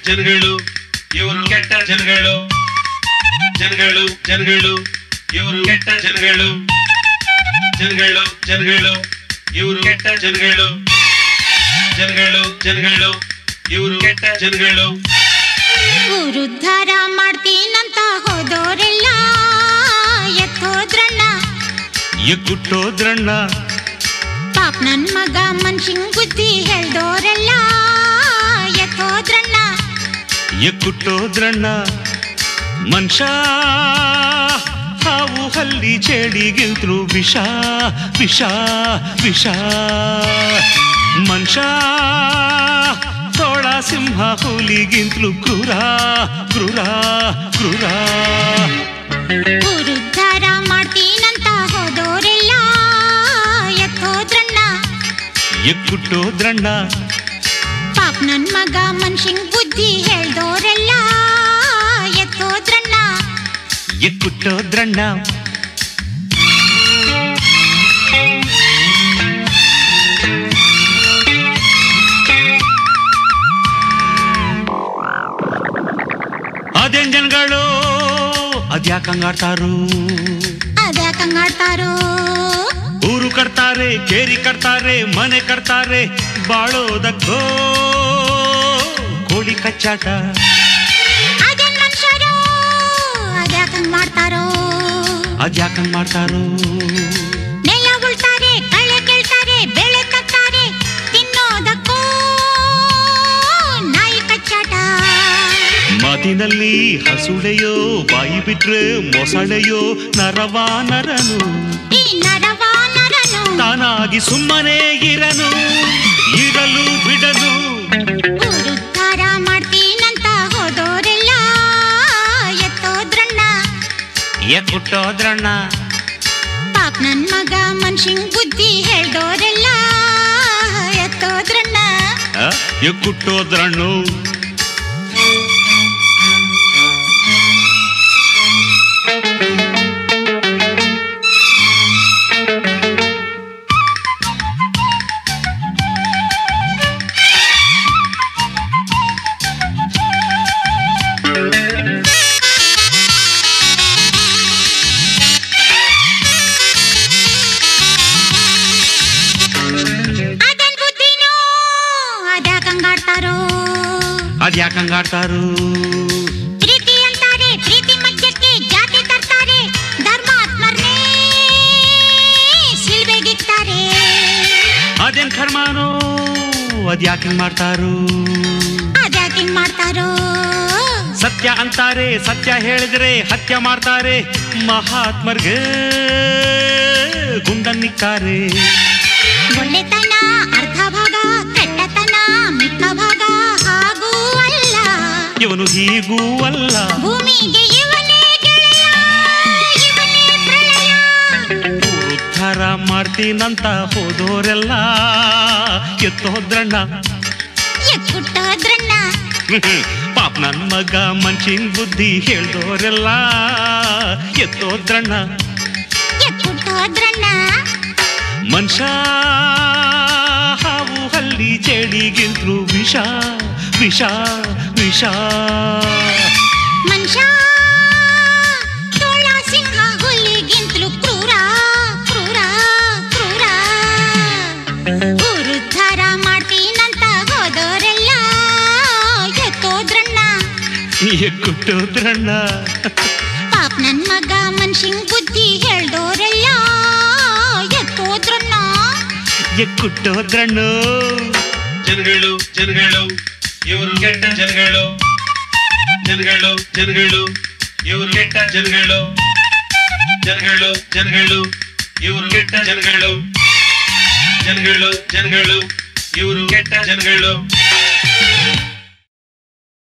ಜನಗಳು ಇವರು ಕೆಟ್ಟ ಜನಗಳು ಜನಗಳು ಜನಗಳು ಇವರು ಕೆಟ್ಟ ಜನಗಳು ಜನಗಳು ಜನಗಳು ಇವರು ಕೆಟ್ಟ ಜನಗಳು ಜನಗಳು ಜನಗಳು ಇವರು ಕೆಟ್ಟ ಜನಗಳು ಉರುದ್ಧಾರ ಮಾಡ್ತೀನಂತ ಹೋದೋರೆಲ್ಲ ಎತ್ತೋದ್ರಣ್ಣ ಎಕ್ಕುಟ್ಟೋದ್ರಣ್ಣ ಪಾಪ್ ನನ್ ಮಗ ಮನ್ಷಿಂಗ್ ಬುದ್ಧಿ ಹೇಳ್ದೋರೆಲ್ಲ ಎತ್ತೋದ್ರಣ್ಣ ಎಕ್ಕುಟ್ಟೋದ್ರಣ್ಣ ಮನುಷ್ಯ ಹಾವು ಹಲ್ಲಿ ಚೇಡಿಗಿಲ್ದ್ರು ವಿಷ ವಿಷ ವಿಷ ಮನುಷ್ಯ ತೋಳ ಸಿಂಹ ಹುಲಿಗಿಂತಲೂ ಕ್ರೂರ ಕ್ರೂರ ಕ್ರೂರ ಉರುದ್ಧಾರ ಮಾಡ್ತೀನಂತ ಹೋದೋರೆಲ್ಲ ಎತ್ತೋದ್ರಣ್ಣ ಎಕ್ಕುಟ್ಟೋದ್ರಣ್ಣ ಪಾಪ್ ನನ್ ಮಗ ಮನ್ಷಿಂಗ್ ಬುದ್ಧಿ ಹೇಳ್ದೋರೆಲ್ಲ ಎತ್ತೋದ್ರಣ್ಣ ಎಕ್ಕುಟ್ಟೋದ್ರಣ್ಣ ಅದೇನ್ ಜನಗಳು ಅದ್ಯಾಕಂಗಾಡ್ತಾರು ಅದ್ಯಾಕಂಗಾಡ್ತಾರೋ ಊರು ಕಟ್ತಾರೆ ಕೇರಿ ಕಟ್ತಾರೆ ಮನೆ ಕಟ್ತಾರೆ ಬಾಳೋದಕ್ಕೋ ಕೋಳಿ ಕಚ್ಚಾಟ ಅದೇನ್ ಮನುಷ್ಯರು ಅದ್ಯಾಕಂಗ್ ಮಾಡ್ತಾರೋ ಅದ್ಯಾಕಂಗ್ ಮಾಡ್ತಾರೋ ನೆಲ ಉಳ್ತಾರೆ ಕಳೆ ಕೇಳ್ತಾರೆ ಬೆಳೆ ತತ್ತಾರೆ ತಿನ್ನೋದಕ್ಕೂ ನಾಯಿ ಕಚ್ಚಾಟ ಮಾತಿನಲ್ಲಿ ಹಸುಳೆಯೋ ಬಾಯಿ ಬಿಟ್ರೆ ಮೊಸಳೆಯೋ ನರವಾ ನರನು ಈ ನರವ ನರನು ತಾನಾಗಿ ಸುಮ್ಮನೆ ಇರನು ಇರಲು ಬಿಡನು ಉರುದ್ಧಾರ ಮಾಡ್ತೀನಂತ ಹೋದೋರೆಲ್ಲ ಎತ್ತೋದ್ರಣ್ಣ ಎಕ್ಕುಟ್ಟೋದ್ರಣ್ಣ ಪಾಪ್ ನನ್ ಮಗ ಮನ್ಷಿಂಗ್ ಬುದ್ಧಿ ಹೇಳ್ದೋರೆಲ್ಲ ಎತ್ತೋದ್ರಣ್ಣ ಆ, ಎಕ್ಕುಟ್ಟೋದ್ರಣ್ಣು ಅದನ್ ಬುದ್ಧಿನೂ ಅದ್ಯಾಕಂಗಾಡ್ತಾರೋ ಅದ್ಯಾಕಂಗಾಡ್ತಾರು ಪ್ರೀತಿ ಅಂತಾರೆ ಪ್ರೀತಿ ಮಧ್ಯಕ್ಕೆ ಜಾತಿ ತರ್ತಾರೆ ಧರ್ಮಾತ್ಮರ್ನೇ ಸಿಲ್ಬೆಗಿಕ್ತಾರೆ ಅದೇನ್ ಕರ್ಮಾನೋ ಅದ್ಯಾಕಿಂಗ್ ಮಾಡ್ತಾರು ಅದ್ಯಾಕಿಂಗ್ ಮಾಡ್ತಾರೋ ಸತ್ಯ ಅಂತಾರೆ ಸತ್ಯ ಹೇಳಿದ್ರೆ ಹತ್ಯ ಮಾಡ್ತಾರೆ ಮಹಾತ್ಮರ್ಗೆ ಗುಂಡನ್ನಿಕ್ತಾರೆ ಒಳ್ಳೆತನ ಅರ್ಧ ಭಾಗ ಕೆಟ್ಟತನ ಮಿಕ್ಕ ಭಾಗ ಹಾಗೂ ಅಲ್ಲ ಇವನು ಹೀಗೂ ಅಲ್ಲ ಭೂಮಿಗೆ ಇವನೇ ಗೆಳೆಯ ಇವನೇ ಪ್ರಳಯ ಉದ್ಧಾರ ಮಾಡ್ತೀನಂತ ಹೋದೋರೆಲ್ಲ ಎತ್ತೋದ್ರಣ್ಣ ಎಕ್ಕುಟ್ಟೋದ್ರಣ್ಣ ಪಾಪ್ ನನ್ ಮಗ ಮನ್ಷಿನ್ ಬುದ್ಧಿ ಹೇಳ್ದೋರೆಲ್ಲ ಎತ್ತೋದ್ರಣ್ಣ ಎಕ್ಕುಟ್ಟೋದ್ರಣ್ಣ ಮನುಷ್ಯ ಹಾವು ಹಲ್ಲಿ ಚೇಡಿಗಿಂತಲೂ ವಿಷ ವಿಷ ವಿಷ ಮನುಷ್ಯ ತೋಳ ಸಿಂಹ ಹುಲಿಗಿಂತಲೂ ಕ್ರೂರ ಕ್ರೂರ ಕ್ರೂರ ಉರುದ್ಧಾರ ಮಾಡ್ತೀನಂತ ಹೋದೋರೆಲ್ಲ ಎತ್ತೋದ್ರಣ್ಣ ಎಕ್ಕುಟ್ಟೋದ್ರಣ್ಣ ಪಾಪ್ ನನ್ ಮಗ ಮನ್ಷಿಂಗ್ ಬುದ್ಧಿ ಹೇಳ್ದೋರೆಲ್ಲ ಎತ್ತೋದ್ರಣ್ಣ ಎಕ್ಕುಟ್ಟೋದ್ರಣ್ಣು ಜನಗಳು ಜನಗಳು ಇವರು ಕೆಟ್ಟ ಜನಗಳು ಜನಗಳು ಜನಗಳು ಇವರು ಕೆಟ್ಟ ಜನಗಳು ಜನಗಳು ಜನಗಳು ಇವರು ಕೆಟ್ಟ ಜನಗಳು ಜನಗಳು ಜನಗಳು ಇವರು ಕೆಟ್ಟ ಜನಗಳು